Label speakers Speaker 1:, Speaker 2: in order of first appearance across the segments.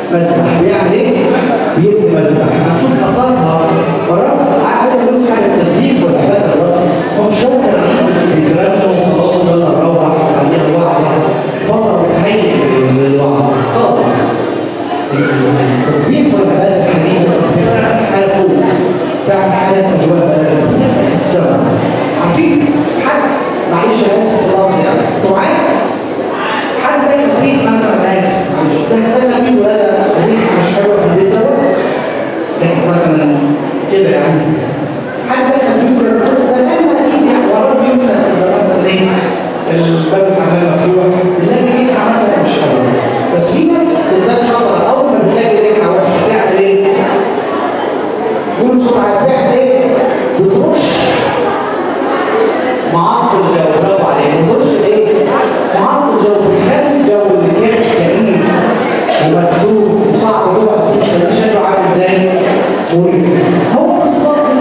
Speaker 1: مذبح بيعمل ايه؟ بيبني مذبح هنشوف اثارها مرات عايز اقول لك حاجه التسبيح والعباده برضه هو مش هو ترتيب بيترنم وخلاص يلا نروح وبعدين الوعظ فتره بتهيئ للوعظ خالص التسبيح والعباده الحقيقيه بتعمل حاله فوق بتعمل حاله اجواء بتفتح السماء عارفين حد معلش انا اسف في اللفظ يعني انتوا معايا؟ حد ده كبريت مثلا انا اسف معلش ده ده كبريت ولا ريحه مش حلوه في البيت ده ريحه مثلا كده يعني حد ده كبريت ولا ده انا اكيد يعني ورا البيوت تبقى مثلا ايه الباب الحمام مفتوح نلاقي ريحه مثلا مش حلوه بس في ناس ستات شاطره اول ما بتلاقي ريحه وحشه تعمل ايه؟ كل سرعه تعمل ايه؟ بترش معطل جو برافو عليك بترش ايه؟ معطل جو بيخلي الجو اللي كان كئيب ومكتوب وصعب تقعد فيه انت شايفه عامل ازاي؟ مريح هو بالظبط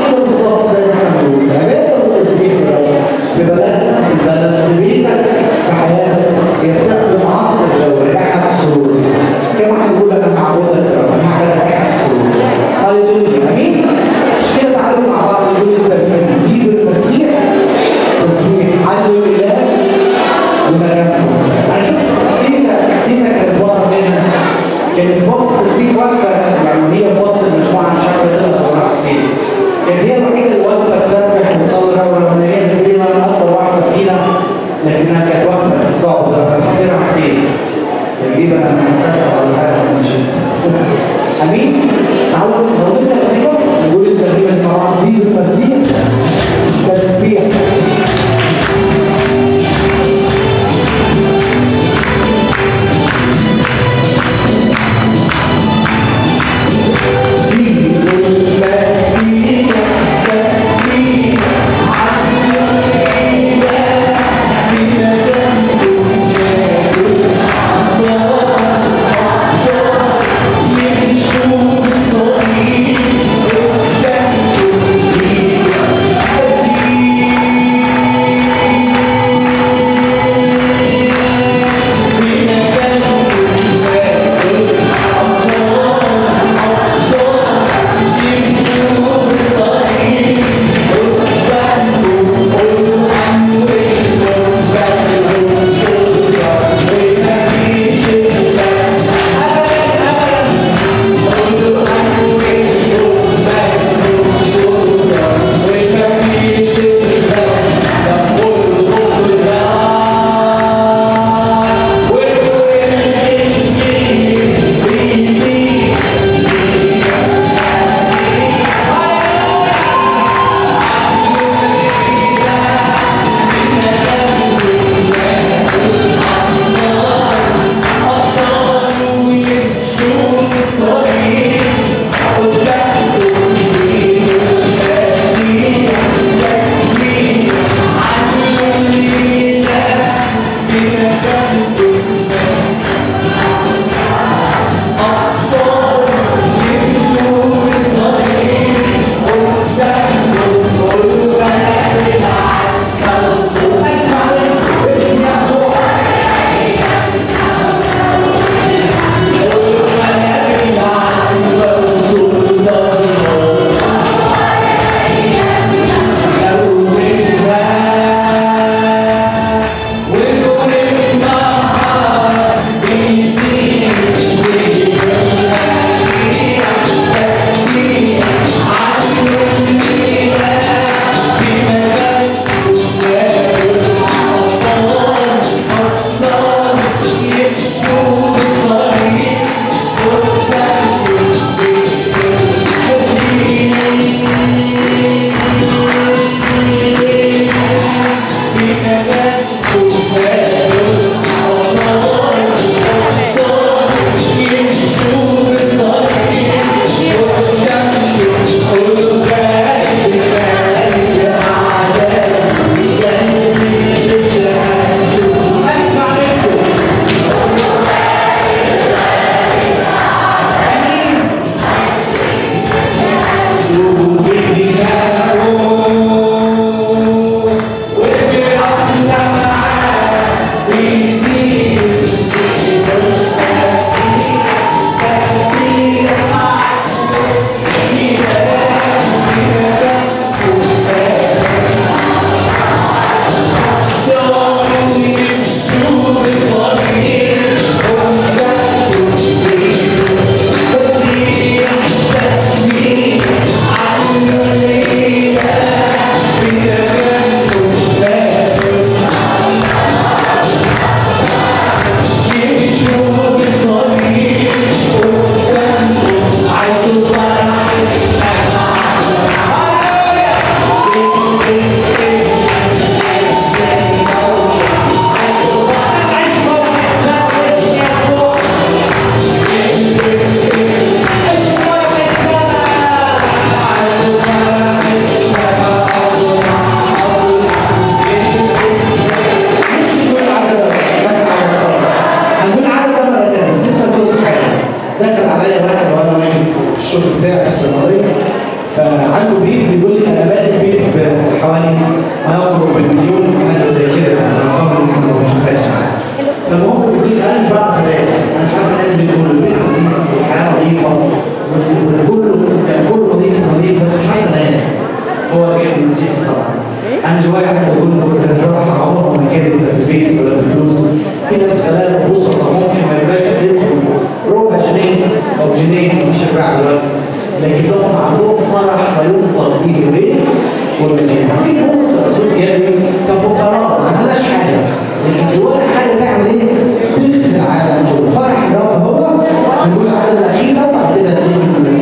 Speaker 1: دخل عليا واحد وانا ماشي في الشغل بتاعي في الصيدليه فعنده بيت بيقول لي انا بادئ بيت بحوالي ما يقرب من مليون حاجه زي كده يعني ارقام ممكن ما بشوفهاش فالمهم بيقول لي انا مش بعرف انام انا مش عارف انام ليه كله البيت نظيف والحياه نظيفه والكل يعني كله نظيف نظيف بس مش عارف انام هو جاي من نسيت طبعا انا جوايا عايز اقول له كان الراحه عمرها ما كانت لا في البيت ولا بالفلوس في ناس غلابه بص ممكن ما يبقاش بيتهم ربع جنيه او جنيه مش هيبقى دلوقتي لكنهم عندهم فرح لا ينطق به البيت والمدينه في موسى رسول جابر كفقراء ما عندناش حاجه لكن جوانا حاجه تعمل ايه؟ تخدم العالم كله فرح الرب هو نقول العدد الاخير وبعد كده سيدي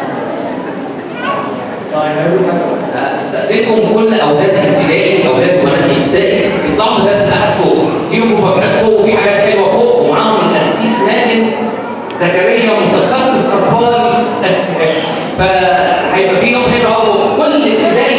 Speaker 1: طيب هيقول حاجه
Speaker 2: استاذنكم كل اولاد الابتدائي اولاد وبنات الابتدائي يطلعوا مدرسه الاحد فوق ليهم مفاجآت فوق وفي حاجات حلوه فوق ومعاهم القسيس ماجد زكريا متخصص اطفال فهيبقى في يوم حلو قوي كل ابتدائي